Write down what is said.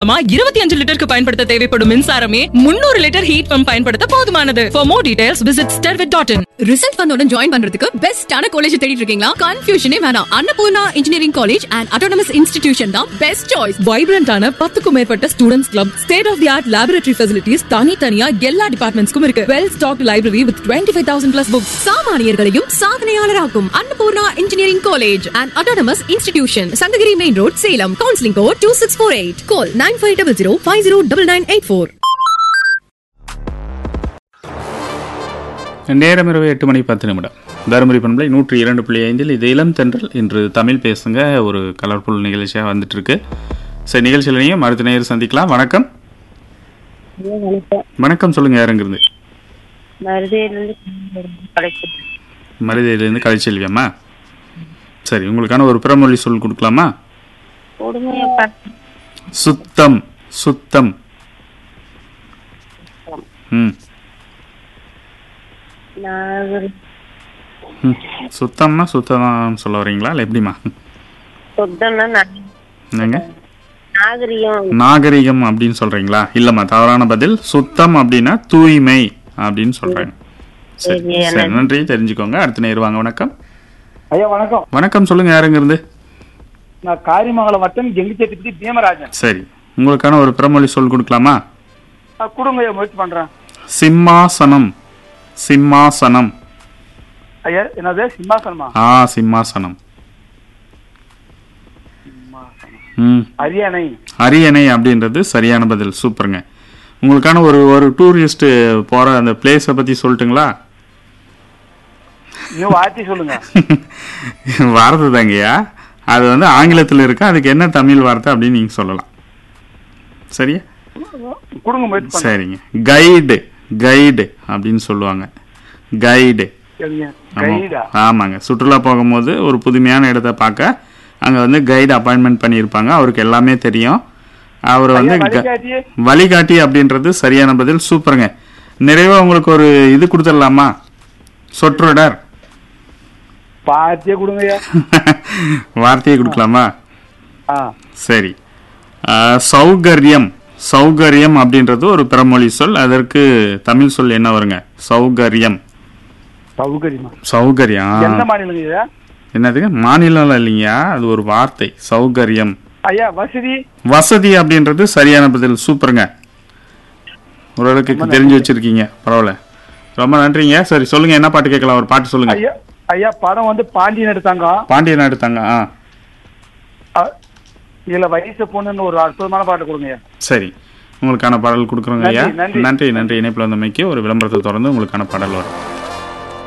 மூலமா இருபத்தி அஞ்சு லிட்டருக்கு பயன்படுத்த தேவைப்படும் மின்சாரமே முன்னூறு லிட்டர் ஹீட் பம்ப் பயன்படுத்த போதுமானது ஃபார் மோர் டீடைல்ஸ் விசிட் ஸ்டெர்விட் டாட் இன் ரிசல்ட் வந்தோட ஜாயின் பண்றதுக்கு பெஸ்டான காலேஜ் தேடிட்டு இருக்கீங்களா கன்ஃபியூஷனே வேணாம் Annapoorna engineering college and autonomous institution தான் பெஸ்ட் சாய்ஸ் வைப்ரண்டான பத்துக்கும் மேற்பட்ட students club state of the art laboratory facilities தனித்தனியா எல்லா டிபார்ட்மெண்ட்ஸ்க்கும் இருக்கு well stock library with twenty five thousand plus books சாமானியர்களையும் சாதனையாளராக்கும் Annapoorna engineering college and autonomous institution Sankagiri main road Salem counselling code two six four eight கால் nine five double zero five zero double nine eight four நேரம் இரவு எட்டு மணி பத்து நிமிடம் தருமபுரி பண்பலை நூற்றி இரண்டு புள்ளி ஐந்தில் இது இளம் தென்றல் இன்று தமிழ் பேசுங்க ஒரு கலர்ஃபுல் நிகழ்ச்சியாக வந்துட்டு இருக்கு சரி நிகழ்ச்சியிலையும் அடுத்த நேரம் சந்திக்கலாம் வணக்கம் வணக்கம் வணக்கம் சொல்லுங்க யாருங்கிறது மருதையிலிருந்து கிடைக்கும் மருதையிலேருந்து கலைச்செல்வியம்மா சரி உங்களுக்கான ஒரு பிறமொழி சொல் கொடுக்கலாமா கொடுமையை பார்த்து சுத்தம் சுத்தம் ம் நாகரி ம். சுத்தம்னா சுத்தம் சொல்ல வரீங்களா இல்லை எப்படிம்மா சுத்தம்னா நா- என்னங்க நாகரிகம் நாகரிகம் அப்படின்னு சொல்றீங்களா இல்லம்மா தவறான பதில் சுத்தம் அப்படின்னா தூய்மை அப்படின்னு சொல்றாங்க சரி சரி, சரி நன்றி தெரிஞ்சுக்கோங்க அடுத்த நேர் வாங்க வணக்கம் ஐயா வணக்கம் வணக்கம் சொல்லுங்க யாருங்க இருந்து நான் காரிமங்கலம் வட்டம் கெங்கிச்சேத்திப்பட்டி பீமராஜன் சரி உங்களுக்கான ஒரு பிறமொழி சொல் கொடுக்கலாமா நான் கொடுங்க ஐயா முயற்சி பண்றேன் சிம்மாசனம் சிம்மாசனம் ஐயா என்னது சிம்மாசனமா ஆ சிம்மாசனம் ம் அரியணை அரியணை அப்படின்றது சரியான பதில் சூப்பருங்க உங்களுக்கான ஒரு ஒரு டூரிஸ்ட் போற அந்த பிளேஸை பத்தி சொல்லட்டுங்களா இன்னும் வார்த்தை சொல்லுங்க வார்த்தை தாங்கய்யா அது வந்து ஆங்கிலத்தில் இருக்கு அதுக்கு என்ன தமிழ் வார்த்தை அப்படின்னு நீங்க சொல்லலாம் சரியா கொடுங்க முயற்சி பண்றேன் சரிங்க கைடு கைடு அப்படின்னு சொல்லுவாங்க கைடு சரிங்க கைடா ஆமாங்க சுற்றுலா போகும்போது ஒரு புதுமையான இடத்த பார்க்க அங்கே வந்து கைடு அப்பாயின்மெண்ட் பண்ணியிருப்பாங்க அவருக்கு எல்லாமே தெரியும் அவர் வந்து ஐயா, க- வழிகாட்டி? வழிகாட்டி அப்படின்றது சரியான பதில் சூப்பருங்க நிறைவா உங்களுக்கு ஒரு இது கொடுத்துடலாமா சொற்றொடர் வார்த்தையே கொடுங்க ஐயா வார்த்தையை கொடுக்கலாமா ஆ சரி ஆஹ், சௌகரியம் சௌகரியம் அப்படின்றது ஒரு பிறமொழி சொல் அதற்கு தமிழ் சொல் என்ன வருங்க சௌகரியம் சௌகரியமா சௌகரியம் எந்த ஆ. மாநிலங்க ஐயா என்னதுங்க மாநிலம் இல்லைங்கய்யா அது ஒரு வார்த்தை சௌகரியம் ஐயா வசதி வசதி அப்படின்றது சரியான பதில் சூப்பருங்க ஓரளவுக்கு தெரிஞ்சு வச்சிருக்கீங்க பரவாயில்ல ரொம்ப நன்றிங்க சரி சொல்லுங்க என்ன பாட்டு கேட்கலாம் ஒரு பாட்டு சொல்லுங்க ஐயா ஐயா படம் வந்து பாண்டியன் எடுத்தாங்க பாண்டிய நாடு தாங்க ஆ அ- இதுல வயசு பொண்ணுன்னு ஒரு அற்புதமான பாட்டு கொடுங்க ஐயா சரி உங்களுக்கான பாடல் கொடுக்குறோங்க ஐயா நன்றி, நன்றி. நன்றி நன்றி இணைப்பில் வந்தமைக்கு ஒரு விளம்பரத்தை தொடர்ந்து உங்களுக்கான பாடல் வரும்